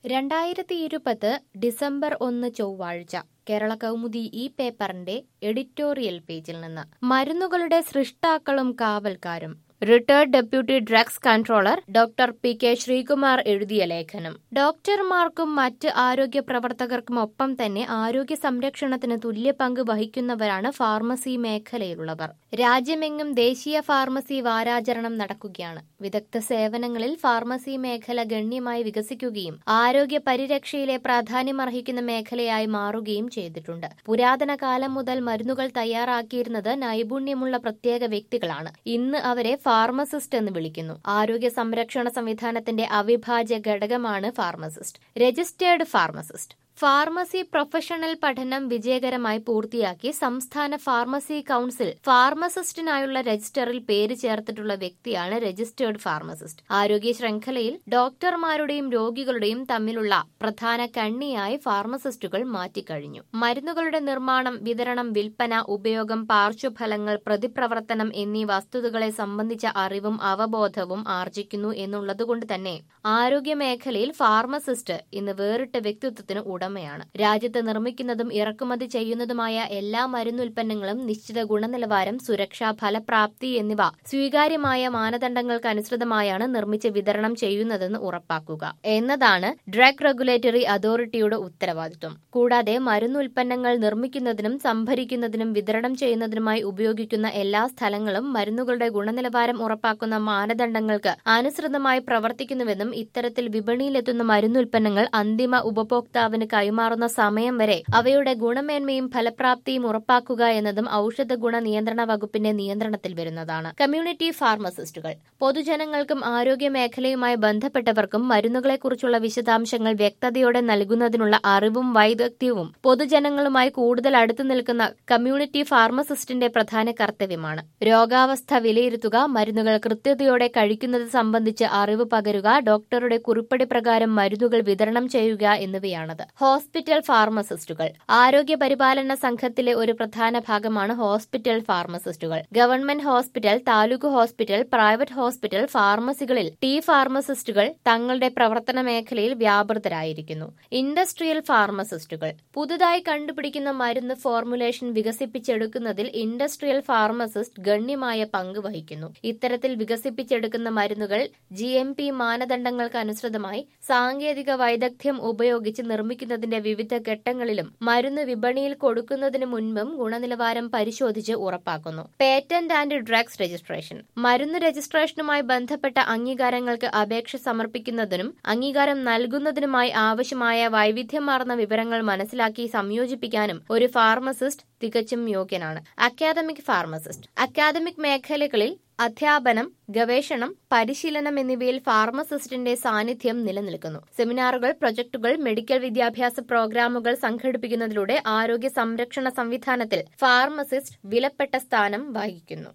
രണ്ടായിരത്തി ഇരുപത് ഡിസംബർ ഒന്ന് ചൊവ്വാഴ്ച കേരള കൗമുദി ഈ പേപ്പറിന്റെ എഡിറ്റോറിയൽ പേജിൽ നിന്ന് മരുന്നുകളുടെ സൃഷ്ടാക്കളും കാവൽക്കാരും retired deputy drugs controller doctor P K Sreekumar എഴുതിയ ലേഖനം ഡോക്ടർമാർക്കും മറ്റ് ആരോഗ്യ പ്രവർത്തകർക്കും ഒപ്പം തന്നെ ആരോഗ്യ സംരക്ഷണത്തിന് തുല്യ പങ്ക് വഹിക്കുന്നവരാണ് ഫാർമസി മേഖലയിലുള്ളവർ രാജ്യമെങ്ങും ദേശീയ ഫാർമസി വാരാചരണം നടക്കുകയാണ് വിദഗ്ധ സേവനങ്ങളിൽ ഫാർമസി മേഖല ഗണ്യമായി വികസിക്കുകയും ആരോഗ്യ പരിരക്ഷയിലെ പ്രാധാന്യമർഹിക്കുന്ന മേഖലയായി മാറുകയും ചെയ്തിട്ടുണ്ട് പുരാതന കാലം മുതൽ മരുന്നുകൾ തയ്യാറാക്കിയിരുന്നത് നൈപുണ്യമുള്ള പ്രത്യേക വ്യക്തികളാണ് ഇന്ന് അവരെ ഫാർമസിസ്റ്റ് എന്ന് വിളിക്കുന്നു ആരോഗ്യ സംരക്ഷണ സംവിധാനത്തിന്റെ അവിഭാജ്യ ഘടകമാണ് pharmacist registered pharmacist pharmacy professional പഠനം വിജയകരമായി പൂർത്തിയാക്കി സംസ്ഥാന ഫാർമസി കൌൺസിൽ ഫാർമസിസ്റ്റിനായുള്ള രജിസ്റ്ററിൽ പേര് ചേർത്തിട്ടുള്ള വ്യക്തിയാണ് രജിസ്റ്റേർഡ് ഫാർമസിസ്റ്റ് ആരോഗ്യ ശൃംഖലയിൽ ഡോക്ടർമാരുടെയും രോഗികളുടെയും തമ്മിലുള്ള പ്രധാന കണ്ണിയായി ഫാർമസിസ്റ്റുകൾ മാറ്റിക്കഴിഞ്ഞു മരുന്നുകളുടെ നിർമ്മാണം വിതരണം വിൽപ്പന ഉപയോഗം പാർശ്വഫലങ്ങൾ പ്രതിപ്രവർത്തനം എന്നീ വസ്തുതകളെ സംബന്ധിച്ച അറിവും അവബോധവും ആർജിക്കുന്നു എന്നുള്ളതുകൊണ്ട് തന്നെ ആരോഗ്യ മേഖലയിൽ ഫാർമസിസ്റ്റ് ഇന്ന് വേറിട്ട വ്യക്തിത്വത്തിന് ഉടമയാണ് രാജ്യത്ത് നിർമ്മിക്കുന്നതും ഇറക്കുമതി ചെയ്യുന്നതുമായ എല്ലാ മരുന്നുൽപ്പന്നങ്ങളും നിശ്ചിത ഗുണനിലവാരം സുരക്ഷ ഫലപ്രാപ്തി എന്നിവ സ്വീകാര്യമായ മാനദണ്ഡങ്ങൾക്ക് അനുസൃതമായാണ് നിർമ്മിച്ച് വിതരണം ചെയ്യുന്നതെന്ന് ഉറപ്പാക്കുക എന്നതാണ് ഡ്രഗ് റെഗുലേറ്ററി അതോറിറ്റിയുടെ ഉത്തരവാദിത്വം കൂടാതെ മരുന്നുൽപ്പന്നങ്ങൾ നിർമ്മിക്കുന്നതിനും സംഭരിക്കുന്നതിനും വിതരണം ചെയ്യുന്നതിനുമായി ഉപയോഗിക്കുന്ന എല്ലാ സ്ഥലങ്ങളും മരുന്നുകളുടെ ഗുണനിലവാരം ഉറപ്പാക്കുന്ന മാനദണ്ഡങ്ങൾക്ക് അനുസൃതമായി പ്രവർത്തിക്കുന്നുവെന്നും ഇത്തരത്തിൽ വിപണിയിലെത്തുന്ന മരുന്നുൽപ്പന്നങ്ങൾ അന്തിമ ഉപഭോക്താവിന് കൈമാറുന്ന സമയം വരെ അവയുടെ ഗുണമേന്മയും ഫലപ്രാപ്തിയും ഉറപ്പാക്കുക എന്നതും ഔഷധ ഗുണ നിയന്ത്രണ വകുപ്പിന്റെ നിയന്ത്രണത്തിൽ വരുന്നതാണ് കമ്മ്യൂണിറ്റി ഫാർമസിസ്റ്റുകൾ പൊതുജനങ്ങൾക്കും ആരോഗ്യ മേഖലയുമായി ബന്ധപ്പെട്ടവർക്കും മരുന്നുകളെക്കുറിച്ചുള്ള വിശദാംശങ്ങൾ വ്യക്തതയോടെ നൽകുന്നതിനുള്ള അറിവും വൈദഗ്ധ്യവും പൊതുജനങ്ങളുമായി കൂടുതൽ അടുത്തു നിൽക്കുന്ന കമ്മ്യൂണിറ്റി ഫാർമസിസ്റ്റിന്റെ പ്രധാന കർത്തവ്യമാണ് രോഗാവസ്ഥ വിലയിരുത്തുക മരുന്നുകൾ കൃത്യതയോടെ കഴിക്കുന്നത് സംബന്ധിച്ച് അറിവ് പകരുക ഡോക്ടറുടെ കുറിപ്പടി പ്രകാരം മരുന്നുകൾ വിതരണം ചെയ്യുക എന്നിവയാണത് ഹോസ്പിറ്റൽ ഫാർമസിസ്റ്റുകൾ ആരോഗ്യ പരിപാലന സംഘത്തിലെ ഒരു പ്രധാന ഭാഗമാണ് ഹോസ്പിറ്റൽ ഫാർമസിസ്റ്റുകൾ government hospital taluk hospital private hospital ഫാർമസികളിൽ ടി ഫാർമസിസ്റ്റുകൾ തങ്ങളുടെ പ്രവർത്തന മേഖലയിൽ വ്യാപൃതരായിരിക്കുന്നു ഇൻഡസ്ട്രിയൽ ഫാർമസിസ്റ്റുകൾ പുതുതായി കണ്ടുപിടിക്കുന്ന മരുന്ന് ഫോർമുലേഷൻ വികസിപ്പിച്ചെടുക്കുന്നതിൽ ഇൻഡസ്ട്രിയൽ ഫാർമസിസ്റ്റ് ഗണ്യമായ പങ്ക് വഹിക്കുന്നു ഇത്തരത്തിൽ വികസിപ്പിച്ചെടുക്കുന്ന മരുന്നുകൾ ജി എം പി മാനദണ്ഡങ്ങൾക്ക് അനുസൃതമായി സാങ്കേതിക വൈദഗ്ധ്യം ഉപയോഗിച്ച് നിർമ്മിക്കുന്നതിന്റെ വിവിധ ഘട്ടങ്ങളിലും മരുന്ന് വിപണിയിൽ കൊടുക്കുന്നതിന് മുൻപും ഗുണനിലവാരം പരിശോധിച്ച് ഉറപ്പാക്കുന്നു പേറ്റന്റ് ആൻഡ് ഡ്രഗ്സ് രജിസ്ട്രേഷൻ മരുന്ന് രജിസ്ട്രേഷനുമായി ബന്ധപ്പെട്ട അംഗീകാരങ്ങൾക്ക് അപേക്ഷ സമർപ്പിക്കുന്നതിനും അംഗീകാരം നൽകുന്നതിനുമായി ആവശ്യമായ വൈവിധ്യമാർന്ന വിവരങ്ങൾ മനസ്സിലാക്കി സംയോജിപ്പിക്കാനും ഒരു ഫാർമസിസ്റ്റ് തികച്ചും യോഗ്യനാണ് അക്കാദമിക് ഫാർമസിസ്റ്റ് അക്കാദമിക് മേഖലകളിൽ അധ്യാപനം ഗവേഷണം പരിശീലനം എന്നിവയിൽ ഫാർമസിസ്റ്റിന്റെ സാന്നിധ്യം നിലനിൽക്കുന്നു സെമിനാറുകൾ പ്രൊജക്ടുകൾ മെഡിക്കൽ വിദ്യാഭ്യാസ പ്രോഗ്രാമുകൾ സംഘടിപ്പിക്കുന്നതിലൂടെ ആരോഗ്യ സംരക്ഷണ സംവിധാനത്തിൽ ഫാർമസിസ്റ്റ് വിലപ്പെട്ട സ്ഥാനം വഹിക്കുന്നു